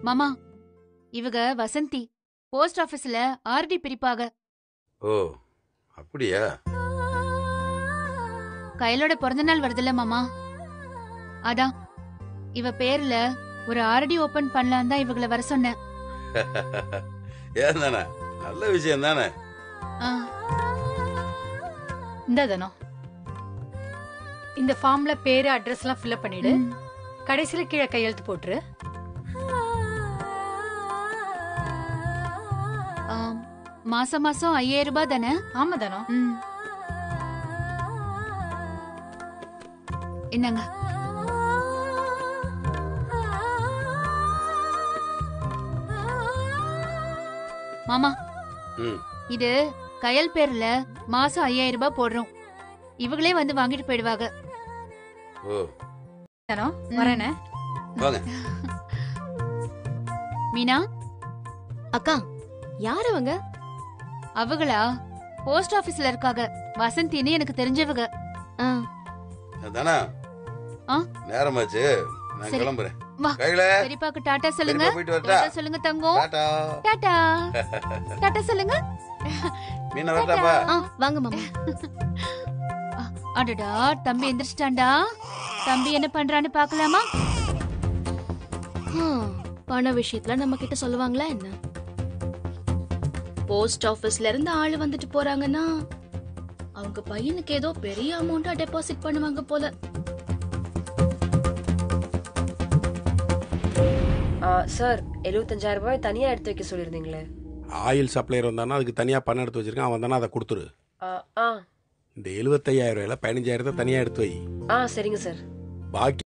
மாமா இவங்க வசந்தி போஸ்ட் ஆபீஸ்ல ஆர்டி பிரிப்பாக ஓ அப்படியா கையலோட பிறந்த நாள் வருதுல்ல மாமா அதான் இவ பேர்ல ஒரு ஆர்டி ஓபன் பண்ணலாம் தான் இவங்கள வர சொன்னேன் ஏன் தானே நல்ல விஷயம் தானே ஆ, இந்த தனம் இந்த ஃபார்ம்ல பேரு அட்ரஸ் எல்லாம் ஃபில்அப் பண்ணிடு ம். கடைசியில கீழே கையெழுத்து போட்டுரு ஆம். மாசம் மாசம் ஐயாயிரம் ரூபாய் தானே ஆமா தனம் ம். என்னங்க மாமா ம் இது கயல் பேர்ல மாசம் ஐயாயிரம் ரூபாய் போடுறோம் இவங்களே வந்து வாங்கிட்டு போயிடுவாங்க ஓ தனம் வரேனே வாங்க மீனா அக்கா யார் அவங்க அவங்களா போஸ்ட் ஆபீஸ்ல இருக்காங்க வசந்தின்னு எனக்கு தெரிஞ்சவங்க ஆ, தானே ஆ? நேரமாச்சு நான் சரி. கிளம்புறேன் வா கையில பெரியப்பாக்கு டாட்டா சொல்லுங்க பெரியப்பா போயிட்டு வரட்டா டாட்டா சொல்லுங்க தங்கம் டாடா டாட்டா டாட்டா சொல்லுங்க மீன வரட்டாப்பா ஆ, வாங்க மாமா அடடா தம்பி எந்திரிச்சிட்டான்டா தம்பி என்ன பண்றான்னு பாக்கலாமா ஹம், பண விஷயத்துல நம்ம கிட்ட சொல்லுவாங்களா என்ன போஸ்ட் ஆபீஸ்ல இருந்து ஆளு வந்துட்டு போறாங்கன்னா அவங்க பையனுக்கு ஏதோ பெரிய அமௌண்டா டெபாசிட் பண்ணுவாங்க போல ஆ, சார் எழுபத்தஞ்சாயிரம் ரூபாய் தனியா எடுத்து வைக்க சொல்லியிருந்தீங்களே ஆயில் சப்ளையர் வந்தானா அதுக்கு தனியாக பணம் எடுத்து வச்சிருக்கான் அவன் தானே அதை கொடுத்துரு ஆ, ஆ இந்த எழுபத்தையாயிரம் ரூபாயில பதினஞ்சாயிரத்தை தனியாக எடுத்து வை ஆ சரிங்க சார் பாக்கி